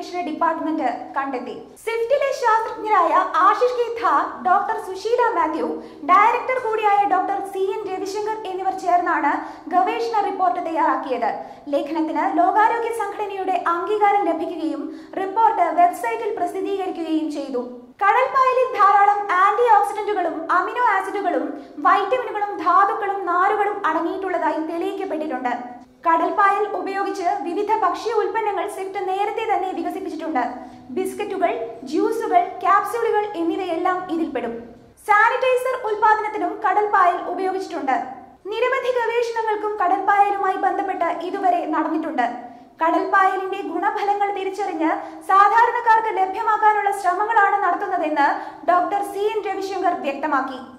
ഗവേഷണ ഡിപ്പാർട്ട്മെന്റ് കണ്ടെത്തി സ്വിഫ്റ്റിലെ ശാസ്ത്രജ്ഞരായ Ashish K Dhar doctor Sushila Mathew director കൂടിയായ ഡോക്ടർ സി എൻ രവിശങ്കർ എന്നിവർ ചേർന്നാണ് ഗവേഷണ റിപ്പോർട്ട് തയ്യാറാക്കിയത് ലേഖനത്തിന് ലോകാരോഗ്യ സംഘടനയുടെ അംഗീകാരം ലഭിക്കുകയും റിപ്പോർട്ട് വെബ്സൈറ്റിൽ പ്രസിദ്ധീകരിക്കുകയും ചെയ്തു കടൽപ്പായലിൽ ധാരാളം ആന്റി ഓക്സിഡന്റുകളും അമിനോ ആസിഡുകളും വൈറ്റമിനുകളും ധാതുക്കളും നാരുകളും അടങ്ങിയിട്ടുള്ളതായി തെളിയിക്കപ്പെട്ടിട്ടുണ്ട് കടൽപ്പായൽ ഉപയോഗിച്ച് വിവിധ ഭക്ഷ്യ ഉൽപ്പന്നങ്ങൾ സ്വിഫ്റ്റ് നേരത്തെ തന്നെ വികസിപ്പിച്ചിട്ടുണ്ട് ബിസ്ക്കറ്റുകൾ ജ്യൂസുകൾ ക്യാപ്സ്യൂളുകൾ എന്നിവയെല്ലാം ഇതിൽപ്പെടും സാനിറ്റൈസർ ഉൽപാദനത്തിനും കടൽപ്പായൽ ഉപയോഗിച്ചിട്ടുണ്ട് നിരവധി ഗവേഷണങ്ങൾക്കും കടൽപ്പായലുമായി ബന്ധപ്പെട്ട് ഇതുവരെ നടന്നിട്ടുണ്ട് കടൽപ്പായലിന്റെ ഗുണഫലങ്ങൾ തിരിച്ചറിഞ്ഞ് സാധാരണക്കാർക്ക് ലഭ്യമാക്കാനുള്ള ശ്രമങ്ങളാണ് നടത്തുന്നതെന്ന് ഡോക്ടർ സി എൻ രവിശങ്കർ വ്യക്തമാക്കി